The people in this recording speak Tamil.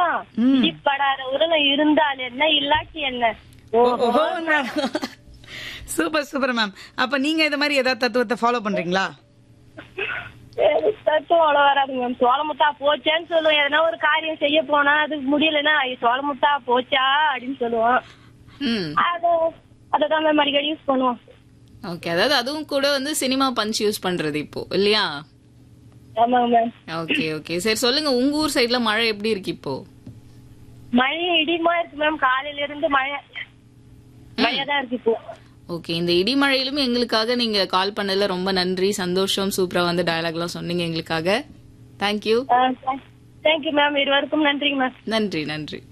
ம். இடிப்படாத உருளை இருந்தால் என்ன இல்லாட்டி என்ன ஓஹோ சூப்பர் சூப்பர் மேம் அப்ப நீங்க இந்த மாதிரி ஏதாவது தத்துவத்தை ஃபாலோ பண்றீங்களா எனக்கு தத்துவம் அவ்வளவு வராது மேம் சோளமுத்தா போச்சேன்னு சொல்லுவோம் எதனா ஒரு காரியம் செய்ய போனா அது முடியலன்னா ஐயோ, சோளமுத்தா போச்சா அப்படின்னு சொல்லுவோம் ம் அது அததான் மேம் அடிக்கடி யூஸ் பண்ணுவோம் ஓகே அதாவது அதுவும் கூட வந்து சினிமா பஞ்ச் யூஸ் பண்றது இப்போ இல்லையா ஆமாங்க மேம் ஓகே ஓகே சரி சொல்லுங்க உங்க ஊர் சைடுல மழை எப்படி இருக்கு இப்போ மழை இடிமா இருக்கு மேம் காலையில இருந்து மழை மழையா தான் இருக்கு இப்போ ஓகே இந்த இடி மழையிலும் எங்களுக்காக நீங்க கால் பண்ணதுல ரொம்ப நன்றி சந்தோஷம் சூப்பரா வந்து டயலாக் எல்லாம் சொன்னீங்க எங்களுக்காக தேங்க்யூ தேங்க்யூ மேம் இருவருக்கும் நன்றிங்க மேம் நன்றி நன்றி